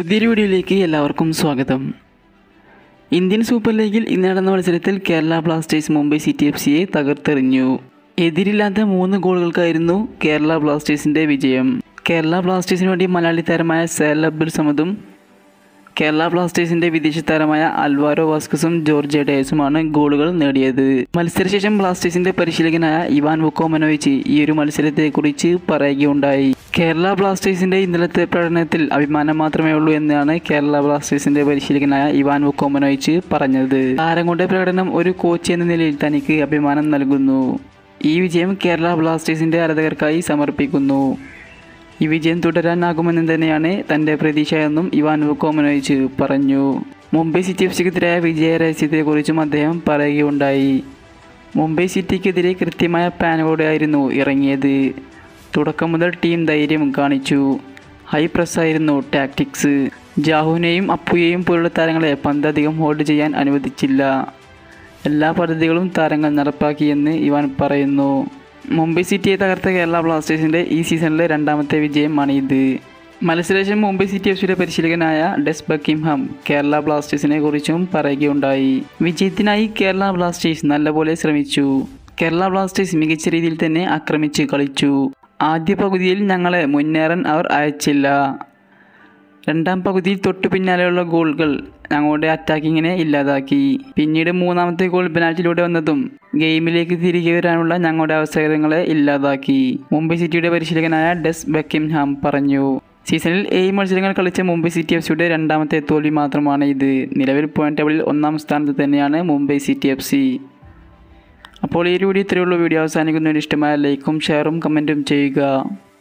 പുതിയൊരു വീഡിയോയിലേക്ക് എല്ലാവർക്കും സ്വാഗതം ഇന്ത്യൻ സൂപ്പർ ലീഗിൽ ഇന്ന് നടന്ന മത്സരത്തിൽ Kerala Blasters Mumbai City F സിയെ തകർത്തെറിഞ്ഞു എതിരില്ലാത്ത മൂന്ന് ഗോളുകൾക്കായിരുന്നു കേരള ബ്ലാസ്റ്റേഴ്സിൻ്റെ വിജയം കേരള ബ്ലാസ്റ്റേഴ്സിന് വേണ്ടി മലയാളി താരമായ സേൽ അബ്ദുൽ സമദും കേരള ബ്ലാസ്റ്റേഴ്സിന്റെ വിദേശ താരമായ അൽവാരോ വാസ്കസും ജോർജ് ഡേസുമാണ് ഗോളുകൾ നേടിയത് മത്സരശേഷം ബ്ലാസ്റ്റേഴ്സിന്റെ പരിശീലകനായ ഇവാൻ വുക്കോമനോവിച്ച് ഈ ഒരു മത്സരത്തെക്കുറിച്ച് പറയുകയുണ്ടായി കേരള ബ്ലാസ്റ്റേഴ്സിന്റെ ഇന്നലത്തെ പ്രകടനത്തിൽ അഭിമാനം മാത്രമേ ഉള്ളൂ എന്നാണ് കേരള ബ്ലാസ്റ്റേഴ്സിന്റെ പരിശീലകനായ ഇവാൻ വുക്കോമനോവിച്ച് പറഞ്ഞത് താരങ്ങളുടെ പ്രകടനം ഒരു കോച്ച് എന്ന നിലയിൽ തനിക്ക് അഭിമാനം നൽകുന്നു ഈ വിജയം കേരള ബ്ലാസ്റ്റേഴ്സിന്റെ ആരാധകർക്കായി സമർപ്പിക്കുന്നു ഈ വിജയം തുടരാനാകുമെന്ന് തന്നെയാണ് തൻ്റെ പ്രതീക്ഷ എന്നും ഇവാൻ വുക്കോമനോയിച്ച് പറഞ്ഞു മുംബൈ സിറ്റി എഫ് സിക്കെതിരായ വിജയ രഹസ്യത്തെക്കുറിച്ചും അദ്ദേഹം പറയുകയുണ്ടായി മുംബൈ സിറ്റിക്കെതിരെ കൃത്യമായ പ്ലാനോടെയായിരുന്നു ഇറങ്ങിയത് തുടക്കം മുതൽ ടീം ധൈര്യം കാണിച്ചു ഹൈ പ്രസ്സായിരുന്നു ടാക്ടിക്സ് ജാഹുവിനെയും അപ്പുയെയും പോലുള്ള താരങ്ങളെ പന്ത് അധികം ഹോൾഡ് ചെയ്യാൻ അനുവദിച്ചില്ല എല്ലാ പദ്ധതികളും താരങ്ങൾ നടപ്പാക്കിയെന്ന് ഇവാൻ പറയുന്നു മുംബൈ സിറ്റിയെ തകർത്ത കേരള ബ്ലാസ്റ്റേഴ്സിൻ്റെ ഈ സീസണിലെ രണ്ടാമത്തെ വിജയമാണ് ഇത് മത്സരശേഷം മുംബൈ സിറ്റി എഫ് സിയുടെ പരിശീലകനായ ഡെസ് ബക്കിംഹാം കേരള ബ്ലാസ്റ്റേഴ്സിനെ കുറിച്ചും പറയുകയുണ്ടായി വിജയത്തിനായി കേരള ബ്ലാസ്റ്റേഴ്സ് നല്ലപോലെ ശ്രമിച്ചു കേരള ബ്ലാസ്റ്റേഴ്സ് മികച്ച രീതിയിൽ തന്നെ ആക്രമിച്ച് കളിച്ചു ആദ്യ പകുതിയിൽ ഞങ്ങളെ മുന്നേറാൻ അവർ അയച്ചില്ല രണ്ടാം പകുതിയിൽ തൊട്ടു പിന്നാലെയുള്ള ഗോളുകൾ ഞങ്ങളുടെ അറ്റാക്കിങ്ങിനെ ഇല്ലാതാക്കി പിന്നീട് മൂന്നാമത്തെ ഗോൾ പെനാൽറ്റിയിലൂടെ വന്നതും ഗെയിമിലേക്ക് തിരികെ വരാനുള്ള ഞങ്ങളുടെ അവസരങ്ങളെ ഇല്ലാതാക്കി മുംബൈ സിറ്റിയുടെ പരിശീലകനായ ഡെസ് ബെക്കിംഹാം പറഞ്ഞു സീസണിൽ ഏഴ് മത്സരങ്ങൾ കളിച്ച മുംബൈ സിറ്റി എഫ് സിയുടെ രണ്ടാമത്തെ തോൽവി മാത്രമാണ് ഇത് നിലവിൽ പോയിന്റ് ടേബിളിൽ ഒന്നാം സ്ഥാനത്ത് തന്നെയാണ് മുംബൈ സിറ്റി എഫ് സി അപ്പോൾ ഈ ഒരു വീഡിയോ ഇത്രയുള്ള വീഡിയോ അവസാനിക്കുന്നതിന് ഇഷ്ടമായ ലൈക്കും ഷെയറും കമൻറ്റും ചെയ്യുക